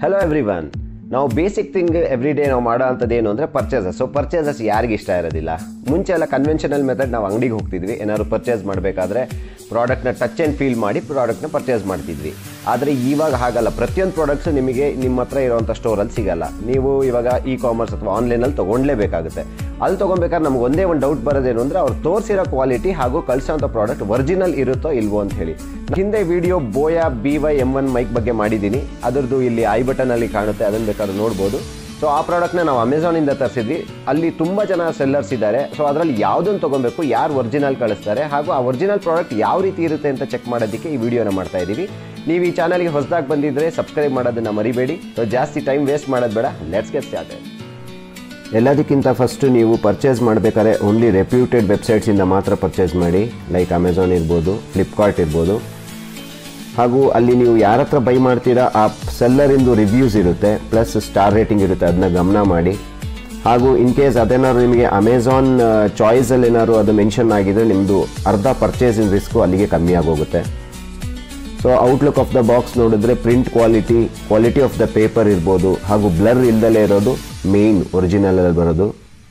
hello everyone ನಾವು basic thing every day ನಾವು ಮಾಡೋ ಅಂಥದ್ದು ಏನು ಅಂದರೆ ಪರ್ಚೇಸಸ್ ಸೊ ಪರ್ಚೇಸಸ್ ಯಾರಿಗೆ ಇಷ್ಟ ಇರೋದಿಲ್ಲ ಮುಂಚೆ ಎಲ್ಲ ಕನ್ವೆನ್ಷನಲ್ ಮೆಥಡ್ ನಾವು ಅಂಗಡಿಗೆ ಹೋಗ್ತಿದ್ವಿ ಏನಾದ್ರು ಪರ್ಚೇಸ್ ಮಾಡಬೇಕಾದ್ರೆ ಪ್ರಾಡಕ್ಟ್ನ ಟಚ್ ಆ್ಯಂಡ್ ಫೀಲ್ ಮಾಡಿ ಪ್ರಾಡಕ್ಟ್ನ ಪರ್ಚೇಸ್ ಮಾಡ್ತಿದ್ವಿ ಆದರೆ ಇವಾಗ ಹಾಗಲ್ಲ ಪ್ರತಿಯೊಂದು ಪ್ರಾಡಕ್ಟ್ಸು ನಿಮಗೆ ನಿಮ್ಮ ಹತ್ರ ಇರುವಂಥ ಸ್ಟೋರಲ್ಲಿ ಸಿಗಲ್ಲ ನೀವು ಇವಾಗ ಇ ಕಾಮರ್ಸ್ ಅಥವಾ ಆನ್ಲೈನಲ್ಲಿ ತೊಗೊಳ್ಳೇಬೇಕಾಗುತ್ತೆ ಅಲ್ಲಿ ತೊಗೊಬೇಕಾದ್ರೆ ನಮ್ಗೆ ಒಂದೇ ಒಂದು ಡೌಟ್ ಬರೋದೇನು ಅಂದರೆ ಅವ್ರು ತೋರಿಸಿರೋ ಕ್ವಾಲಿಟಿ ಹಾಗೂ ಕಳಿಸೋಂಥ ಪ್ರಾಡಕ್ಟ್ ಒರಿಜಿನಲ್ ಇರುತ್ತೋ ಇಲ್ವೋ ಅಂತ ಹೇಳಿ ಹಿಂದೆ video Boya B Y M one mic ಬಗ್ಗೆ ಮಾಡಿದ್ದೀನಿ ಅದರದ್ದು ಇಲ್ಲಿ ಐ ಬಟನಲ್ಲಿ ಕಾಣುತ್ತೆ ಅದನ್ನು ಬೇಕಾದ್ರೂ ನೋಡ್ಬೋದು ಸೊ ಆ ಪ್ರಾಡಕ್ಟ್ನ ನಾವು ಅಮೆಝಾನಿಂದ ತರಿಸಿದ್ವಿ ಅಲ್ಲಿ ತುಂಬ ಜನ ಸೆಲ್ಲರ್ಸ್ ಇದ್ದಾರೆ ಸೊ ಅದರಲ್ಲಿ ಯಾವುದನ್ನು ತೊಗೊಬೇಕು ಯಾರು ಒರಿಜಿನಲ್ ಕಳಿಸ್ತಾರೆ ಹಾಗೂ ಆ ಒರಿಜಿನಲ್ ಪ್ರಾಡಕ್ಟ್ ಯಾವ ರೀತಿ ಇರುತ್ತೆ ಅಂತ ಚೆಕ್ ಮಾಡೋದಕ್ಕೆ ಈ ವಿಡಿಯೋನ ಮಾಡ್ತಾ ಇದ್ದೀವಿ ನೀವು ಈ ಚಾನಲ್ಗೆ ಹೊಸದಾಗಿ ಬಂದಿದ್ದರೆ ಸಬ್ಸ್ಕ್ರೈಬ್ ಮಾಡೋದನ್ನು ಮರಿಬೇಡಿ ಸೊ ಜಾಸ್ತಿ ಟೈಮ್ ವೇಸ್ಟ್ ಮಾಡೋದು ಬೇಡ ಲೆಟ್ಸ್ ಗೆಟ್ ಸ್ಟಾರ್ಟೆಡ್ ಎಲ್ಲದಕ್ಕಿಂತ ಫಸ್ಟು ನೀವು ಪರ್ಚೇಸ್ ಮಾಡಬೇಕಾದ್ರೆ ಓನ್ಲಿ ರೆಪ್ಯೂಟೆಡ್ ವೆಬ್ಸೈಟ್ಸಿಂದ ಮಾತ್ರ ಪರ್ಚೇಸ್ ಮಾಡಿ ಲೈಕ್ ಅಮೆಝಾನ್ ಇರ್ಬೋದು ಫ್ಲಿಪ್ಕಾರ್ಟ್ ಇರ್ಬೋದು ಹಾಗೂ ಅಲ್ಲಿ ನೀವು ಯಾರ ಹತ್ರ ಬೈ ಮಾಡ್ತೀರಾ ಆ ಸೆಲ್ಲರಿಂದು ರಿವ್ಯೂಸ್ ಇರುತ್ತೆ ಪ್ಲಸ್ ಸ್ಟಾರ್ ರೇಟಿಂಗ್ ಇರುತ್ತೆ ಅದನ್ನ ಗಮನ ಮಾಡಿ ಹಾಗೂ ಇನ್ ಕೇಸ್ ಅದೇನಾದ್ರು ನಿಮಗೆ ಅಮೆಝಾನ್ ಚಾಯ್ಸಲ್ಲಿ ಏನಾದ್ರು ಅದು ಮೆನ್ಷನ್ ಆಗಿದ್ರೆ ನಿಮ್ಮದು ಅರ್ಧ ಪರ್ಚೇಸಿನ ರಿಸ್ಕು ಅಲ್ಲಿಗೆ ಕಮ್ಮಿ ಆಗೋಗುತ್ತೆ so outlook of the box ನೋಡಿದ್ರೆ print quality quality of the paper ಇರ್ಬೋದು ಹಾಗೂ ಬ್ಲರ್ ಇಲ್ದಲೇ ಇರೋದು ಮೇಯ್ನ್ ಒರಿಜಿನಲ್ ಬರೋದು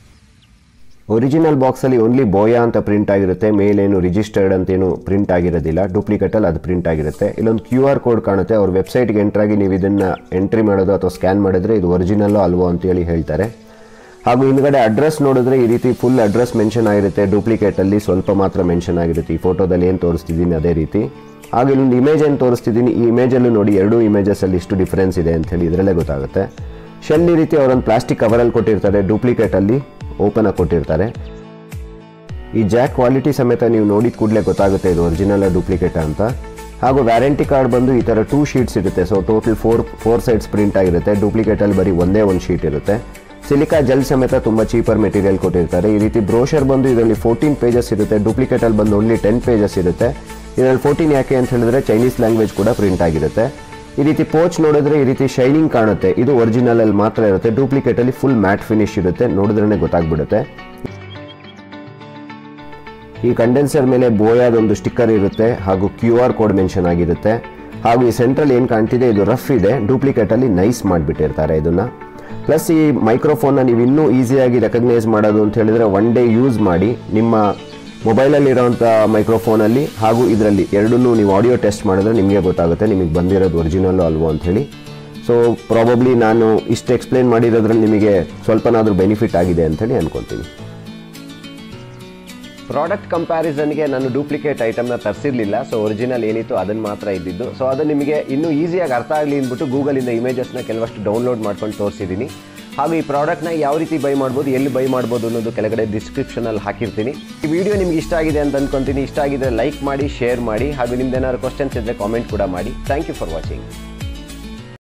ಒರಿಜಿನಲ್ ಬಾಕ್ಸಲ್ಲಿ ಓನ್ಲಿ ಬೋಯಾ ಅಂತ ಪ್ರಿಂಟ್ ಆಗಿರುತ್ತೆ ಮೇಲೇನು ರಿಜಿಸ್ಟರ್ಡ್ ಅಂತೇನು ಪ್ರಿಂಟ್ ಆಗಿರೋದಿಲ್ಲ ಡೂಪ್ಲಿಕೇಟಲ್ಲಿ ಅದು ಪ್ರಿಂಟ್ ಆಗಿರುತ್ತೆ ಇಲ್ಲೊಂದು ಕ್ಯೂ ಆರ್ ಕೋಡ್ ಕಾಣುತ್ತೆ ಅವ್ರ ವೆಬ್ಸೈಟ್ಗೆ ಎಂಟ್ರಾಗಿ ನೀವು ಇದನ್ನು ಎಂಟ್ರಿ ಮಾಡೋದು ಅಥವಾ ಸ್ಕ್ಯಾನ್ ಮಾಡಿದ್ರೆ ಇದು ಒರಿಜಿನಲ್ಲೋ ಅಲ್ವೋ ಅಂತೇಳಿ ಹೇಳ್ತಾರೆ ಹಾಗೂ ಹಿಂದ್ಗಡೆ ಅಡ್ರೆಸ್ ನೋಡಿದ್ರೆ ಈ ರೀತಿ ಫುಲ್ ಅಡ್ರೆಸ್ ಮೆನ್ಷನ್ ಆಗಿರುತ್ತೆ ಡೂಪ್ಲಿಕೇಟಲ್ಲಿ ಸ್ವಲ್ಪ ಮಾತ್ರ ಮೆನ್ಷನ್ ಆಗಿರುತ್ತೆ ಈ ಫೋಟೋದಲ್ಲಿ ಏನು ತೋರಿಸ್ತಿದ್ದೀನಿ ಅದೇ ರೀತಿ ಹಾಗೂ ಇಲ್ಲೊಂದು ಇಮೇಜ್ ಏನು ತೋರಿಸ್ತಿದ್ದೀನಿ ಈ ಇಮೇಜಲ್ಲೂ ನೋಡಿ ಎರಡು ಇಮೇಜಸಲ್ಲಿ ಇಷ್ಟು ಡಿಫ್ರೆನ್ಸ್ ಇದೆ ಅಂತ ಹೇಳಿ ಇದರಲ್ಲೇ ಗೊತ್ತಾಗುತ್ತೆ ಶೆಲ್ ಈ ರೀತಿ ಅವರೊಂದು ಪ್ಲಾಸ್ಟಿಕ್ ಕವರಲ್ಲಿ ಕೊಟ್ಟಿರ್ತಾರೆ ಡೂಪ್ಲಿಕೇಟಲ್ಲಿ ಓಪನ್ ಆಗಿ ಕೊಟ್ಟಿರ್ತಾರೆ ಈ ಜಾಕ್ ಕ್ವಾಲಿಟಿ ಸಮೇತ ನೀವು ನೋಡಿದ ಕೂಡಲೇ ಗೊತ್ತಾಗುತ್ತೆ ಇದು ಒರಿಜಿನಲ್ ಡೂಪ್ಲಿಕೇಟ್ ಅಂತ ಹಾಗೂ ವ್ಯಾರಂಟಿ ಕಾರ್ಡ್ ಬಂದು ಈ ಥರ ಟೂ ಶೀಟ್ಸ್ ಇರುತ್ತೆ so total four four sides print ಆಗಿರುತ್ತೆ ಡೂಪ್ಲಿಕೇಟಲ್ಲಿ ಬರೀ ಒಂದೇ ಒಂದು ಶೀಟ್ ಇರುತ್ತೆ ಸಿಲಿಕಾ ಜೆಲ್ ಸಮೇತ ತುಂಬ ಚೀಪರ್ ಮೆಟೀರಿಯಲ್ ಕೊಟ್ಟಿರ್ತಾರೆ ಈ ರೀತಿ ಬ್ರೋಷರ್ ಬಂದು ಇದರಲ್ಲಿ ಫೋರ್ಟೀನ್ ಪೇಜಸ್ ಇರುತ್ತೆ ಡೂಪ್ಲಿಕೇಟಲ್ಲಿ ಬಂದು ಓನ್ಲಿ ಟೆನ್ ಪೇಜಸ್ ಇರುತ್ತೆ ಇದರಲ್ಲಿ ಫೋರ್ಟೀನ್ ಯಾಕೆ ಅಂತ ಹೇಳಿದ್ರೆ ಚೈನೀಸ್ ಲ್ಯಾಂಗ್ವೇಜ್ ಕೂಡ ಪ್ರಿಂಟ್ ಆಗಿರುತ್ತೆ ಈ ರೀತಿ ಪೋಚ್ ನೋಡಿದ್ರೆ ಈ ರೀತಿ ಶೈನಿಂಗ್ ಕಾಣುತ್ತೆ ಇದು ಒರಿಜಿನಲ್ ಅಲ್ಲಿ ಮಾತ್ರ ಇರುತ್ತೆ ಡೂಪ್ಲಿಕೇಟ್ ಅಲ್ಲಿ ಫುಲ್ ಮ್ಯಾಟ್ ಫಿನಿಶ್ ಇರುತ್ತೆ ನೋಡಿದ್ರೇ ಗೊತ್ತಾಗ್ಬಿಡುತ್ತೆ ಈ ಕಂಡೆನ್ಸರ್ ಮೇಲೆ ಬೋಯಾದೊಂದು ಸ್ಟಿಕ್ಕರ್ ಇರುತ್ತೆ ಹಾಗೂ ಕ್ಯೂ ಆರ್ ಕೋಡ್ ಮೆನ್ಷನ್ ಆಗಿರುತ್ತೆ ಹಾಗೂ ಈ ಸೆಂಟ್ರಲ್ ಏನು ಕಾಣ್ತಿದೆ ಇದು ರಫ್ ಇದೆ ಡೂಪ್ಲಿಕೇಟ್ ಅಲ್ಲಿ ನೈಸ್ ಮಾಡಿಬಿಟ್ಟಿರ್ತಾರೆ ಇದನ್ನ ಪ್ಲಸ್ ಈ ಮೈಕ್ರೋಫೋನ್ನ ನೀವು ಇನ್ನೂ ಈಸಿಯಾಗಿ ರೆಕಗ್ನೈಸ್ ಮಾಡೋದು ಅಂತ ಹೇಳಿದ್ರೆ ಒನ್ ಡೇ ಯೂಸ್ ಮಾಡಿ ನಿಮ್ಮ ಮೊಬೈಲಲ್ಲಿರೋಂಥ ಮೈಕ್ರೋಫೋನಲ್ಲಿ ಹಾಗೂ ಇದರಲ್ಲಿ ಎರಡನ್ನೂ ನೀವು ಆಡಿಯೋ ಟೆಸ್ಟ್ ಮಾಡಿದ್ರೆ ನಿಮಗೆ ಗೊತ್ತಾಗುತ್ತೆ ನಿಮಗೆ ಬಂದಿರೋದು ಒರಿಜಿನಲ್ಲು ಅಲ್ವೋ ಅಂಥೇಳಿ ಸೊ ಪ್ರಾಬಬ್ಲಿ ನಾನು ಇಷ್ಟು ಎಕ್ಸ್ಪ್ಲೇನ್ ಮಾಡಿರೋದ್ರಲ್ಲಿ ನಿಮಗೆ ಸ್ವಲ್ಪನಾದರೂ ಬೆನಿಫಿಟ್ ಆಗಿದೆ ಅಂಥೇಳಿ ಅನ್ಕೊತೀನಿ ಪ್ರಾಡಕ್ಟ್ ಕಂಪ್ಯಾರಿಸನ್ಗೆ ನಾನು ಡೂಪ್ಲಿಕೇಟ್ ಐಟಮ್ನ ತರಿಸಿರಲಿಲ್ಲ ಸೊ ಒರಿಜಿನಲ್ ಏನಿತ್ತು ಅದನ್ನು ಮಾತ್ರ ಇದ್ದಿದ್ದು ಸೊ ಅದು ನಿಮಗೆ ಇನ್ನೂ ಈಸಿಯಾಗಿ ಅರ್ಥ ಆಗಲಿ ಅಂದ್ಬಿಟ್ಟು ಗೂಗಲಿಂದ ಇಮೇಜಸ್ನ ಕೆಲವಷ್ಟು ಡೌನ್ಲೋಡ್ ಮಾಡ್ಕೊಂಡು ತೋರಿಸಿದ್ದೀನಿ ಹಾಗೂ ಈ ಪ್ರಾಡಕ್ಟ್ನ ಯಾವ ರೀತಿ ಬೈ ಮಾಡ್ಬೋದು ಎಲ್ಲಿ ಬೈ ಮಾಡ್ಬೋದು ಅನ್ನೋದು ಕೆಳಗಡೆ ಡಿಸ್ಕ್ರಿಪ್ಷನಲ್ಲಿ ಹಾಕಿರ್ತೀನಿ ಈ ವಿಡಿಯೋ ನಿಮ್ಗೆ ಇಷ್ಟ ಆಗಿದೆ ಅಂತ ಅನ್ಕೊಂತೀನಿ ಇಷ್ಟ ಆಗಿದ್ರೆ ಲೈಕ್ ಮಾಡಿ ಶೇರ್ ಮಾಡಿ ಹಾಗೂ ನಿಮ್ದು ಏನಾದ್ರು ಕ್ವಶನ್ಸ್ ಇದ್ದರೆ ಕಾಮೆಂಟ್ ಕೂಡ ಮಾಡಿ ಥ್ಯಾಂಕ್ ಯು ಫಾರ್ ವಾಚಿಂಗ್